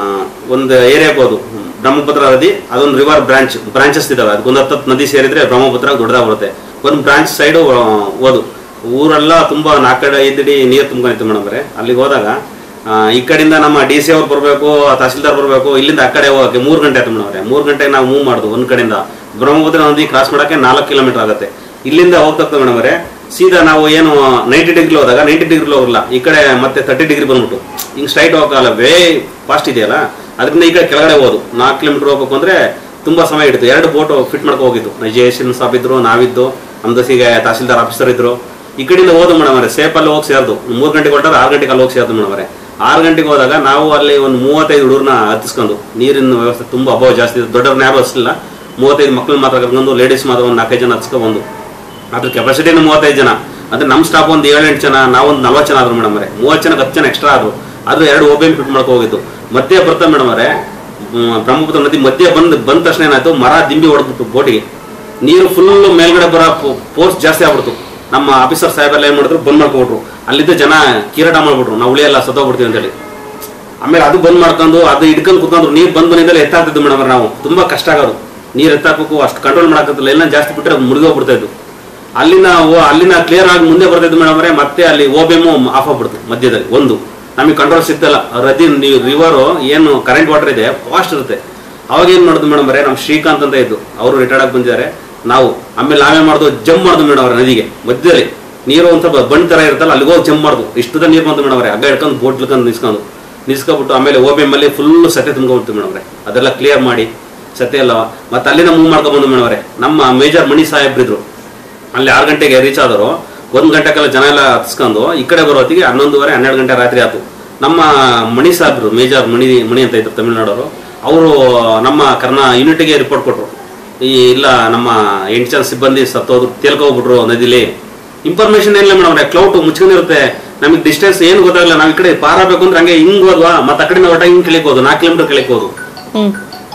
[SPEAKER 2] ಒಂದು ಏರಿಯಾಗೆ ಹೋದು ಬ್ರಹ್ಮಪುತ್ರ ನದಿ ಅದೊಂದು ರಿವರ್ ಬ್ರಾಂಚ್ ಬ್ರಾಂಚಸ್ ಇದಾವೆ ಅದಕ್ಕೊಂದು ಹತ್ತು ನದಿ ಸೇರಿದ್ರೆ ಬ್ರಹ್ಮಪುತ್ರ ದೊಡ್ಡದಾಗ ಬರುತ್ತೆ ಒಂದು ಬ್ರಾಂಚ್ ಸೈಡು ಹೋದು ಊರೆಲ್ಲ ತುಂಬ ನಾಲ್ಕು ಕಡೆ ಇದ್ದಿಡಿ ನೀರು ತುಂಬ್ಕೊಂಡಿತ್ತು ಮೇಡಮ್ ಅವರೇ ಅಲ್ಲಿಗೆ ಹೋದಾಗ ಆ, ಈ ಕಡೆಯಿಂದ ನಮ್ಮ ಡಿ ಸಿ ಅವ್ರು ಬರಬೇಕು ತಹಸೀಲ್ದಾರ್ ಬರಬೇಕು ಇಲ್ಲಿಂದ ಆ ಕಡೆ ಹೋಗಕ್ಕೆ ಮೂರು ಗಂಟೆ ಆಯ್ತು ಮೇಡಮ್ ಅವರೇ ಮೂರು ಗಂಟೆಗೆ ನಾವು ಮೂವ್ ಮಾಡುದು ಒಂದು ಕಡೆಯಿಂದ ಬ್ರಹ್ಮಪುತ್ರ ನದಿ ಕ್ರಾಸ್ ಮಾಡೋಕ್ಕೆ ನಾಲ್ಕು ಕಿಲೋಮೀಟರ್ ಆಗುತ್ತೆ ಇಲ್ಲಿಂದ ಹೋಗ್ತಾ ಮೇಡಮ್ ಅವರೇ ಸೀದಾ ನಾವು ಏನು ನೈಂಟಿ ಡಿಗ್ರಿ ಹೋದಾಗ ನೈಂಟಿ ಡಿಗ್ರಿ ಹೋಗಲ್ಲ ಈ ಕಡೆ ಮತ್ತೆ ತರ್ಟಿ ಡಿಗ್ರಿ ಬಂದ್ಬಿಟ್ಟು ಹಿಂಗೆ ಸ್ಟ್ರೈಟ್ ಹೋಗಲ್ಲ ವೇ ಫಾಸ್ಟ್ ಇದೆಯಲ್ಲ ಅದರಿಂದ ಈ ಕಡೆ ಕೆಳಗಡೆ ಹೋದು ನಾಲ್ಕು ಕಿಲೋಮೀಟರ್ ಹೋಗ್ಬೇಕು ಅಂದ್ರೆ ತುಂಬಾ ಸಮಯ ಹಿಡಿತು ಎರಡು ಬೋಟ್ ಫಿಟ್ ಮಾಡ್ಕೊ ಹೋಗಿದ್ದು ಜಯಶನ್ ಸಾಬ್ ಇದ್ರು ನಾವಿದ್ದು ನಮ್ದಸಿಗೆ ತಹಸೀಲ್ದಾರ್ ಆಫೀಸರ್ ಇದ್ರು ಈ ಕಡೆಯಿಂದ ಹೋದು ಮೇಡಮ್ ಅವರೇ ಸೇಫಲ್ಲಿ ಹೋಗಿ ಸೇರ್ದು ಮೂರು ಗಂಟೆಗೆ ಹೊರಟಾಗ ಆರು ಗಂಟೆಗೆ ಅಲ್ಲಿ ಹೋಗಿ ಸೇರ್ದು ಮೇಡಮ್ ಅವರೇ ಆರು ಗಂಟೆಗೆ ಹೋದಾಗ ನಾವು ಅಲ್ಲಿ ಒಂದು ಮೂವತ್ತೈದು ಹುಡುಗರನ್ನ ಹತ್ತಿಸ್ಕೊಂಡು ನೀರಿನ ವ್ಯವಸ್ಥೆ ತುಂಬಾ ಅಭಾವ ಜಾಸ್ತಿ ಇದೆ ದೊಡ್ಡವ್ರನ್ನ ಯಾರು ಹತ್ತಿಲ್ಲ ಮೂವತ್ತೈದು ಮಕ್ಕಳನ್ನ ಮಾತ್ರ ಕರ್ಕೊಂಡು ಲೇಡೀಸ್ ಮಾತ್ರ ಒಂದು ನಾಲ್ಕೈದು ಜನ ಹತ್ಸ್ಕೊಂಡು ಬಂದು ಅದ್ರ ಕೆಪಾಸಿಟಿನ ಮೂವತ್ತೈದು ಜನ ಅಂದ್ರೆ ನಮ್ಮ ಸ್ಟಾಫ್ ಒಂದು ಏಳೆಂಟು ಜನ ನಾವೊಂದು ನಲ್ವತ್ತು ಜನ ಆದ್ರು ಮೇಡಮ್ ಅವರೇ ಮೂವತ್ತು ಜನಕ್ಕೆ ಹತ್ತು ಜನ ಎಕ್ಸ್ಟ್ರಾ ಆದ್ರು ಆದ್ರೂ ಎರಡು ಓಬೆನ್ ಫಿಟ್ ಮಾಡ್ಕೊ ಹೋಗಿದ್ದು ಮಧ್ಯೆ ಬರ್ತಾ ಮೇಡಮ್ ಅವರೇ ಮ್, ಬ್ರಹ್ಮಪುತ್ರ ನದಿ ಮಧ್ಯೆ ಬಂದು ಬಂದ ತಕ್ಷಣ ಏನಾಯ್ತು ಮರ ದಿಂಬಿ ಹೊಡೆದ್ಬಿಟ್ಟು ಬೋಟಿಗೆ ನೀರು ಫುಲ್ ಮೇಲ್ಗಡೆ ಬರೋ ಫೋರ್ಸ್ ಜಾಸ್ತಿ ಆಗ್ಬಿಡ್ತು ನಮ್ಮ ಆಫೀಸರ್ ಸಾಹೇಬೆಲ್ಲ ಏನ್ ಮಾಡಿದ್ರು ಬಂದ್ ಮಾಡ್ಕೊಬಿಟ್ರು ಅಲ್ಲಿದ್ದ ಜನ ಕಿರೀಟ ಮಾಡ್ಬಿಟ್ರು ನಾವು ಉಳಿಯಲ್ಲ ಸತ್ತೋಗ್ಬಿಡ್ತೀವಿ ಅಂತೇಳಿ ಆಮೇಲೆ ಅದು ಬಂದ್ ಮಾಡ್ಕೊಂಡು ಅದು ಹಿಡ್ಕೊಂಡು ಕುತ್ಕೊಂಡ್ರು ನೀರು ಬಂದ್ ಬಂದಿದ್ದಲ್ಲ ಎತ್ತಾಗ್ತಿದ್ದು ಮೇಡಮ್ ನಾವು ತುಂಬಾ ಕಷ್ಟ ಆಗೋದು ನೀರು ಎತ್ತಾಕಬೇಕು ಅಷ್ಟು ಕಂಟ್ರೋಲ್ ಮಾಡಕ್ಕಿಲ್ಲ ಎಲ್ಲ ಜಾಸ್ತಿ ಬಿಟ್ಟರೆ ಅದು ಮುಳುಗೋಗ್ಬಿಡ್ತಾ ಇದ್ದು ಅಲ್ಲಿನ ಓ- ಅಲ್ಲಿನ ಕ್ಲಿಯರ್ ಆಗಿ ಮುಂದೆ ಬರ್ತಿದ್ದು ಮೇಡಮ್ ಅವರೇ ಮತ್ತೆ ಅಲ್ಲಿ ಓಬೆಮು ಆಫ್ ಆಗ್ಬಿಡ್ತು ಮಧ್ಯದಲ್ಲಿ ಒಂದು ನಮಗೆ ಕಂಟ್ರೋಲ್ ಸಿಗ್ತಲ್ಲ ರದಿ ರಿವರ್ ಏನು ಕರೆಂಟ್ ವಾಟರ್ ಇದೆ ಫಾಸ್ಟ್ ಇರುತ್ತೆ ಅವಾಗ ಏನ್ ಮಾಡುದು ಮೇಡಮ್ ಅವರೇ ನಮ್ಮ ಶ್ರೀಕಾಂತ್ ಅಂತ ಇದ್ದು ಅವರು ರಿಟೈರ್ಡ್ ಆಗಿ ಬಂದಿದ್ದಾರೆ ನಾವು ಆಮೇಲೆ ನಾವೇ ಮಾಡುದು ಜಂಪ್ ಮಾಡುದು ಮೇಡಮ್ ಅವರೇ ನದಿಗೆ ಮಧ್ಯದಲ್ಲಿ ನೀರು ಒಂದ್ ಸ್ವಲ್ಪ ಬಂಡ್ ತರ ಇರುತ್ತಲ್ಲ ಅಲ್ಲಿಗೆ ಹೋಗಿ ಜಂಪ್ ಮಾಡುದು ಇಷ್ಟದ ನೀರು ಬಂತು ಮೇಡಮ್ ಅವರೇ ಹಗ್ಗ ಹಿಡ್ಕೊಂಡು ಬೋಟ್ ಇಳ್ಕೊಂಡು ನಿಲ್ಸ್ಕೊಂಡು ನಿಲ್ಸ್ಕೊಬಿಟ್ಟು ಆಮೇಲೆ ಓಬೆಮ್ ಅಲ್ಲಿ ಫುಲ್ ಸತ್ಯ ತುಂಬ್ಕೊಂಡ್ಬಿಡ್ತು ಮೇಡಮ್ ಅವರೇ ಅದೆಲ್ಲ ಕ್ಲಿಯರ್ ಮಾಡಿ ಸತ್ಯ ಅಲ್ಲವ ಮತ್ತೆ ಅಲ್ಲಿಂದ ಮೂವ್ ಮಾಡ್ಕೊಂಡ್ ಬಂದು ಮೇಡಮ್ ಅವರೇ ನಮ್ಮ ಮೇಜರ್ ಮಣಿ ಸಾಹೇಬ್ರಿದ್ರು ಅಲ್ಲಿ ಆರು ಗಂಟೆಗೆ ರೀಚ್ ಆದರು ಒಂದು ಗಂಟೆಗೆಲ್ಲ ಜನ ಎಲ್ಲ ಹತ್ಸ್ಕೊಂಡು ಈ ಕಡೆ ಬರೋ ಹೊತ್ತಿಗೆ ಹನ್ನೊಂದುವರೆ ಹನ್ನೆರಡು ಗಂಟೆ ರಾತ್ರಿ ಆಯ್ತು ನಮ್ಮ ಮಣಿ ಸಾಹೇಬ್ರು ಮೇಜರ್ ಮಣಿ ಮಣಿ ಅಂತ ಇದ್ರು ತಮಿಳ್ನಾಡವರು ಅವರು ನಮ್ಮ ಕರ್ನಾ ಯೂನಿಟ್ಗೆ ರಿಪೋರ್ಟ್ ಕೊಟ್ಟರು ಈ ಇಲ್ಲ ನಮ್ಮ ಎಂಟು ಜನ ಸಿಬ್ಬಂದಿ ಸತ್ತೋದ್ರು ತೇಲ್ಕೋಗ್ಬಿಟ್ರು ನದಿಲಿ ಇನ್ಫಾರ್ಮೇಶನ್ ಏನಿಲ್ಲ ಮೇಡಮ್ ಕ್ಲೌಟ್ ಮುಚ್ಕೊಂಡಿರುತ್ತೆ ನಮಗೆ ಡಿಸ್ಟೆನ್ಸ್ ಏನು ಗೊತ್ತಾಗಲ್ಲ ನಾವು ಈ ಕಡೆ ಪಾರಾಗಬೇಕು ಅಂದ್ರೆ ಹಂಗೆ ಹಿಂಗ್ ಹೋದ್ವಾ ಮತ್ತೆ ಆ ಕಡೆಯಿಂದ ಹೊರಟ ಹಿಂಗ್ ಕೆಳಕ್ಕೆ ಹೋದು ನಾಲ್ಕು ಕಿಲೋಮೀಟರ್ ಕೆಳಕ್ಕೆ ಹೋದು
[SPEAKER 1] ಹ್ಮ್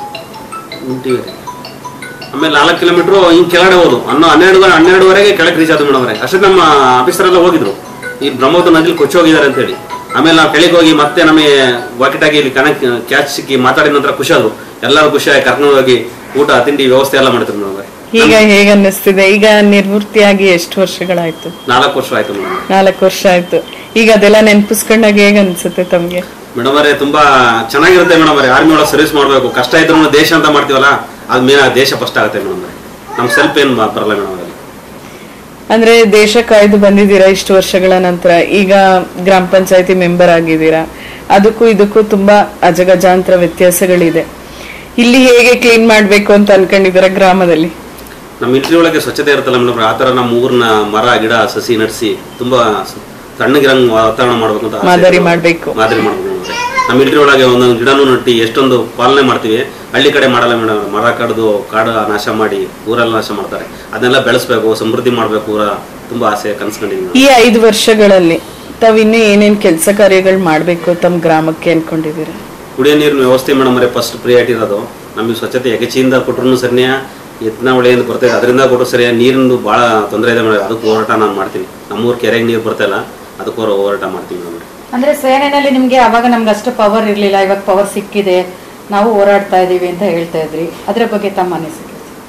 [SPEAKER 2] ಉಂಟಿಗೆ ಆಮೇಲೆ ನಾಲ್ಕು ಕಿಲೋಮೀಟರ್ ಹಿಂಗ್ ಕೆಳಗಡೆ ಹೋದು ಅನ್ನೋ ಹನ್ನೆರಡು ಹನ್ನೆರಡುವರೆಗೆ ಕೆಳಗೆ ರೀಚ್ ಆಯ್ತು ಮೇಡಮ್ ಅವರೇ ಅಷ್ಟೇ ನಮ್ಮ ಆಫೀಸರ್ ಎಲ್ಲ ಹೋಗಿದ್ರು ಈ ಬ್ರಹ್ಮಪುತ್ರ ನದಿಲಿ ಕೊಚ್ಚಿ ಹೋಗಿದ್ದಾರೆ ಅಂತ ಹೇಳಿ ಆಮೇಲೆ ನಾವು ಕೆಳಗೆ ಹೋಗಿ ಮತ್ತೆ ನಮಗೆ ವಾಕಿಟಾಗಿ ಇಲ್ಲಿ ಕನೆಕ್ಟ್ ಕ್ಯಾಚ್ ಸಿಕ್ಕಿ ಮಾತಾಡಿದ ನಂತರ ಖುಷಿ ಆದ್ರು ಎಲ್ಲರೂ ಖುಷಿಯಾಗಿ ಕರ್ಕೊಂಡು ಹೋಗಿ ಊಟ ತಿಂಡಿ ವ್ಯವಸ್ಥೆ ಎಲ್ಲ ಮಾಡ್ತಾರೆ ಮೇಡಮ್ ಅವರೇ
[SPEAKER 1] ಈಗ ಹೇಗ ಅನ್ನಿಸ್ತಿದೆ ಈಗ ನಿರ್ವೃತ್ತಿಯಾಗಿ ಎಷ್ಟು ವರ್ಷಗಳಾಯ್ತು
[SPEAKER 2] ನಾಲ್ಕು ವರ್ಷ ಆಯ್ತು ಮೇಡಮ್
[SPEAKER 1] ನಾಲ್ಕು ವರ್ಷ ಆಯ್ತು ಈಗ ಅದೆಲ್ಲ ನೆನ್ಪಿಸ್ಕೊಂಡಾಗ ಹೇಗ ಅನ್ಸುತ್ತೆ ತಮ್ಗೆ
[SPEAKER 2] ಮೇಡಮ್ ಅವರೇ ತುಂಬಾ ಚೆನ್ನಾಗಿರುತ್ತೆ ಮೇಡಮ್ ಅವರೇ ಆರ್ಮಿ ಒಳಗೆ ಸರ್ವಿಸ್ ಮಾಡಬೇಕು ಕಷ್ಟ ಇದ್ರೂ ದೇಶ ಅಂತ ಮಾಡ್ತೀವಲ್ಲ ಅದು ಮೇನ್ ದೇಶ ಫಸ್ಟ್ ಆಗುತ್ತೆ ಮೇಡಮ್ ಅವರೇ ನಮ್ಮ ಸೆಲ್ಫ್ ಏನು ಬರಲ್ಲ ಮೇಡಮ್ ಅವರೇ
[SPEAKER 1] ಅಂದ್ರೆ ದೇಶ ಕಾಯ್ದು ಬಂದಿದ್ದೀರಾ ಇಷ್ಟು ವರ್ಷಗಳ ನಂತರ ಈಗ ಗ್ರಾಮ ಪಂಚಾಯತಿ ಮೆಂಬರ್ ಆಗಿದ್ದೀರಾ ಅದಕ್ಕೂ ಇದಕ್ಕೂ ತುಂಬಾ ಅಜಗಜಾಂತರ ವ್ಯತ್ಯಾಸಗಳಿದೆ ಇಲ್ಲಿ ಹೇಗೆ ಕ್ಲೀನ್ ಮಾಡ್ಬೇಕು ಅಂತ ಅನ್ಕೊಂಡಿದ್ದೀರಾ ಗ್ರಾಮದಲ್ಲಿ
[SPEAKER 2] ನಮ್ಮ ಮಿಲಿಟರಿ ಒಳಗೆ ಸ್ವಚ್ಛತೆ ಇರುತ್ತಲ್ಲ ಮೇಡಮ್ ಆ ಥರ ನಮ್ಮ ಊರಿನ ಮರ ಗಿಡ ಸಸಿ ನಡೆಸಿ ತುಂಬಾ ಸ- ತಣ್ಣಗಿರಂಗ್ ವಾತಾವರಣ ಮಾಡ್ಬೇಕು ಅಂತ ಆಸೆ
[SPEAKER 1] ಮಾದರಿ
[SPEAKER 2] ಇದೆ.
[SPEAKER 1] ಮಾಡ್ಬೇಕು.
[SPEAKER 2] ಮಾದರಿ ಮಾಡ್ಬೇಕು ಮೇಡಮ್ ಅವರೇ. ನಮ್ಮ ಮಿಲಿಟರಿ ಒಳಗೆ ಒಂದೊಂದು ಗಿಡನೂ ನಟ್ಟಿ ಎಷ್ಟೊಂದು ಪಾಲನೆ ಮಾಡ್ತೀವಿ ಹಳ್ಳಿ ಕಡೆ ಮಾಡಲ್ಲ ಮೇಡಮ್ ಮರ ಕಡ್ದು ಕಾಡು ನಾಶ ಮಾಡಿ ಊರೆಲ್ಲ ನಾಶ ಮಾಡ್ತಾರೆ ಅದನ್ನೆಲ್ಲ ಬೆಳೆಸ್ಬೇಕು ಸಮೃದ್ಧಿ ಮಾಡ್ಬೇಕು ಊರ ತುಂಬಾ ಆಸೆ ಕನ್ಸ್ಕೊಂಡಿದ್ದೀನಿ
[SPEAKER 1] ಈ ಐದು ವರ್ಷಗಳಲ್ಲಿ ತಾವ್ ಇನ್ನೂ ಏನೇನ್ ಕೆಲಸ ಕಾರ್ಯಗಳು ಮಾಡ್ಬೇಕು ತಮ್ಮ ಗ್ರಾಮಕ್ಕೆ ಅನ್ಕೊಂಡಿದ್ದೀರಾ
[SPEAKER 2] ಕುಡಿಯೋ ನೀರಿನ ವ್ಯವಸ್ಥೆ ಮೇಡಮ್ ಅವರೇ ಫಸ್ಟ್ ಪ್ರಿಯಾರಿಟಿ ಇರೋದು ನಮಗೆ ಸ್ವಚ್ಛತೆ ಎಗಚಿಯಿಂದ ಕೊಟ್ರು ಸರಿಯೇ ಎತ್ತಿನ ಹೊಳೆಯಿಂದ ಬರ್ತದೆ ಅದರಿಂದ ಕೊಟ್ಟರು ಸರಿಯಾ ನೀರಿಂದು ಭಾಳ ತೊಂದರೆ ಇದೆ ಮೇಡಮ್ ಅದಕ್ಕೆ ಹೋರಾಟ ನಾನು ಮಾಡ್ತೀನಿ ನಮ್ಮೂರು ಕೆರೆಗೆ ನೀರು ಬರ್ತಾಯಿಲ್ಲ ಅದಕ್ಕೋರ ಹೋರಾಟ ಮಾಡ್ತೀವಿ ಮೇಡಮ್
[SPEAKER 3] ಅಂದ್ರೆ ಸೇನೆನಲ್ಲಿ ನಿಮ್ಗೆ ಅವಾಗ ನಮ್ಗೆ ಅಷ್ಟು ಪವರ್ ಇರ್ಲಿಲ್ಲ ಇವಾಗ ಪವರ್ ಸಿಕ್ಕಿದೆ ನಾವು ಹೋರಾಡ್ತಾ ಇದೀವಿ ಅಂತ ಹೇಳ್ತಾ ಇದ್ರಿ ಅದ್ರ ಬಗ್ಗೆ ತಮ್ಮ ಅನಿಸಿಕೆ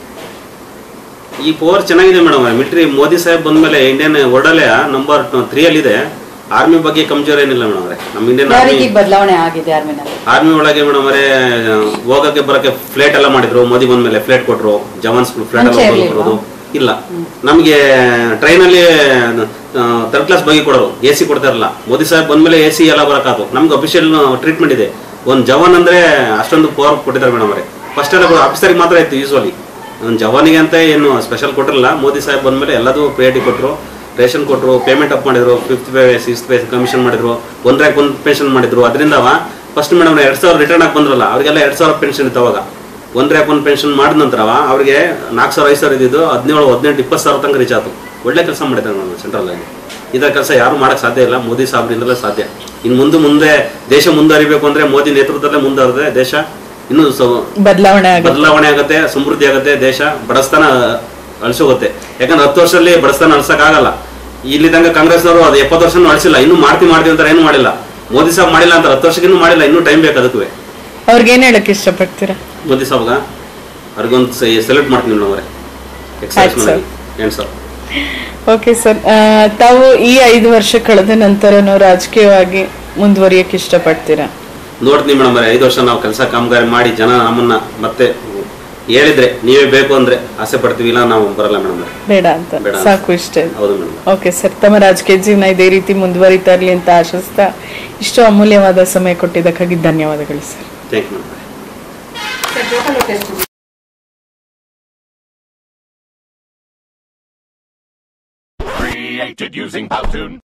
[SPEAKER 2] ಈ ಪವರ್ ಚೆನ್ನಾಗಿದೆ ಮೇಡಮ್ ಮಿಲಿಟರಿ ಮೋದಿ ಸಾಹೇಬ್ ಬಂದ್ಮೇಲೆ ಇಂಡಿಯನ್ ವರ್ಡಲ್ಲೇ ನಂಬರ್ ತ್ರೀ ಅಲ್ಲಿ ಇದೆ ಆರ್ಮಿ ಬಗ್ಗೆ ಕಮ್ಜೋರ್ ಏನಿಲ್ಲ ಮೇಡಮ್ ಅವರೇ ನಮ್ಮ ಇಂಡಿಯನ್
[SPEAKER 3] ಯಾವ
[SPEAKER 2] ಆರ್ಮಿ
[SPEAKER 3] ರೀತಿ ಬದಲಾವಣೆ ಆಗಿದೆ ಆರ್ಮಿನಲ್ಲಿ
[SPEAKER 2] ಆರ್ಮಿ ಒಳಗೆ ಮೇಡಮ್ ಅವರೇ ಹೋಗಕ್ಕೆ ಬರಕ್ಕೆ ಫ್ಲೈಟ್ ಎಲ್ಲ ಮಾಡಿದ್ರು ಮೋದಿ ಬಂದ್ಮೇಲೆ ಫ್ಲೈಟ್ ಕೊಟ್ರು ಜವಾನ್ಸ್ ಫ್ಲೈಟ್
[SPEAKER 3] ಮುಂಚೆ
[SPEAKER 2] ಎಲ್ಲ
[SPEAKER 3] ಇರ್ಲಿಲ್ವಾ?
[SPEAKER 2] ಬರೋದು ಇಲ್ಲ ನಮಗೆ ಟ್ರೈನಲ್ಲಿ ಥರ್ಡ್ ಕ್ಲಾಸ್ ಬಗ್ಗೆ ಕೊಡೋರು ಎ ಸಿ ಕೊಡ್ತಾ ಇರಲ್ಲ ಮೋದಿ ಸಾಹೇಬ್ ಬಂದ್ಮೇಲೆ ಎ ಸಿ ಎಲ್ಲ ಬರಕಾತು ನಮ್ಗೆ ಅಫಿಷಿಯಲ್ ಟ್ರೀಟ್ಮೆಂಟ್ ಇದೆ ಒಂದು ಜವಾನ್ ಅಂದ್ರೆ ಅಷ್ಟೊಂದು ಪವರ್ ಕೊಟ್ಟಿದ್ದಾರೆ ಮೇಡಮ್ ಅವರೇ ಫಸ್ಟ್ ಎಲ್ಲ ಆಫೀಸರ್ಗೆ ಮಾತ್ರ ಇತ್ತು ಯೂಸ್ವಲಿ ಒಂದು ಜವಾನಿಗೆ ಅಂತ ಏನು ಸ್ಪೆಷಲ್ ಕೊಟ್ಟಿರಲ್ಲ ಮೋದಿ ಸಾಹೇಬ್ ಬಂದ್ಮೇಲೆ ಎಲ್ಲದೂ ಪ್ರಿಯಾರಿಟಿ ಕೊಟ್ಟರು ರೇಷನ್ ಕೊಟ್ಟರು ಪೇಮೆಂಟ್ ಅಪ್ ಮಾಡಿದ್ರು fifth pay sixth pay commission ಮಾಡಿದ್ರು ಒಂದ್ ರ್ಯಾಕ್ ಒಂದು ಪೆನ್ಷನ್ ಮಾಡಿದ್ರು ಅದರಿಂದ ಫಸ್ಟ್ ಮೇಡಮ್ ಎರಡ್ ಸಾವಿರ ರಿಟರ್ನ್ ಆಗಿ ಬಂದ್ರಲ್ಲ ಅವರಿಗೆಲ್ಲ ಎರಡ್ ಸಾವಿರ ಪೆನ್ಷನ್ ಇತ್ತು ಅವಾಗ ಒಂದ್ ರ್ಯಾಕ್ ಒಂದು ಪೆನ್ಷನ್ ಮಾಡಿದ ನಂತರ ಅವರಿಗೆ ನಾಲ್ಕು ಸಾವಿರ ಐದು ಸಾವಿರ ಇದ್ದಿದ್ದು ಹದಿನೇಳು ಹದಿನೆಂಟು ಇಪ್ಪತ್ತು ಸಾವಿರ ತನಕ ರೀಚ್ ಆಯ್ತು ಒಳ್ಳೆ ಕೆಲಸ ಮಾಡಿದ್ದಾರೆ ನಮ್ಮ ಸೆಂಟ್ರಲ್ ಆಗಿ ಇದರ ಕೆಲಸ ಯಾರು ಮಾಡಕ್ ಸಾಧ್ಯ ಇಲ್ಲ ಮೋದಿ ಸಾಹೇಬ್ರಿಂದಲೇ ಸಾಧ್ಯ ಇನ್ನು ಮುಂದೆ ಮುಂದೆ ದೇಶ ಮುಂದುವರಿಬೇಕು ಅಂದ್ರೆ ಮೋದಿ ನೇತೃತ್ವದಲ್ಲೇ ಮುಂದುವರೆದ್ರೆ ದೇಶ ಇನ್ನೂ ಸ-
[SPEAKER 1] ಬದಲಾವಣೆ ಆಗುತ್ತೆ
[SPEAKER 2] ಬದಲಾವಣೆ ಆಗುತ್ತೆ ಸಮೃದ್ಧಿ ಆಗುತ್ತೆ ದೇಶ ಬಡಸ್ತನ ಅಳಿಸೋಗುತ್ತೆ ಯಾಕಂದ್ರೆ ಹತ್ತು ವರ್ಷದಲ್ಲಿ ಬಡಸ್ತನ ಅಳ್ಸಕ್ ಆಗಲ್ಲ ಇಲ್ಲಿ ತನಕ ಕಾಂಗ್ರೆಸ್ನವರು ಅದು ಎಪ್ಪತ್ತು ವರ್ಷನೂ ಅಳಿಸಿಲ್ಲ ಇನ್ನೂ ಮಾಡ್ತೀವಿ ಮಾಡ್ತೀವಿ ಅಂತ ಏನು ಮಾಡಿಲ್ಲ ಮೋದಿ ಸಾಹೇಬ್ ಮಾಡಿಲ್ಲ ಅಂತ ಹತ್ತು ವರ್ಷಕ್ಕೆ ಇನ್ನೂ ಮಾಡಿಲ್ಲ ಇನ್ನೂ ಟೈಮ್ ಬೇಕು ಅದಕ್ಕೂ
[SPEAKER 1] ಅವ್ರಿಗೇನ್ ಹೇಳಕ್ ಇಷ್ಟಪಡ್ತೀರಾ
[SPEAKER 2] ಮೋದಿ ಸಾಹೇಬ್ಗ ಅವ್ರಿಗೊಂದು ಸೆಲೆಕ್ಟ್ ಮಾಡ್ತೀನಿ ನಾವು ಅವರೇ
[SPEAKER 1] ಆಯ್ತು ಸರ್.
[SPEAKER 2] ಏನು ಸರ್
[SPEAKER 1] ಓಕೆ ಸರ್ ತಾವು ಈ ಐದು ವರ್ಷ ಕಳೆದ ನಂತರನೂ ರಾಜಕೀಯವಾಗಿ ಮುಂದುವರಿಯಕ್ಕೆ ಇಷ್ಟಪಡ್ತೀರಾ
[SPEAKER 2] ನೋಡ್ತೀನಿ ಮೇಡಮ್ ಐದು ವರ್ಷ ನಾವು ಕೆಲಸ ಕಾಮಗಾರಿ ಮಾಡಿ ಜನ ನಮ್ಮನ್ನ ಮತ್ತೆ ಹೇಳಿದ್ರೆ ನೀವೇ ಬೇಕು ಅಂದ್ರೆ ಆಸೆ ಪಡ್ತೀವಿ ಇಲ್ಲ ನಾವು ಬರಲ್ಲ ಮೇಡಮ್
[SPEAKER 1] ಬೇಡ ಅಂತ
[SPEAKER 2] ಬೇಡ ಅಂತ.
[SPEAKER 1] ಸಾಕು ಇಷ್ಟೇ
[SPEAKER 2] ಹೌದು ಮೇಡಮ್
[SPEAKER 1] ಓಕೆ ಸರ್ ತಮ್ಮ ರಾಜಕೀಯ ಜೀವನ ಇದೇ ರೀತಿ ಮುಂದುವರಿತಾ ಇರಲಿ ಅಂತ ಆಶಿಸ್ತಾ ಇಷ್ಟು ಅಮೂಲ್ಯವಾದ ಸಮಯ ಕೊಟ್ಟಿದ್ದಕ್ಕಾಗಿ ಧನ್ಯವಾದಗಳು sir
[SPEAKER 2] thank you madam
[SPEAKER 4] Created using Powtoon.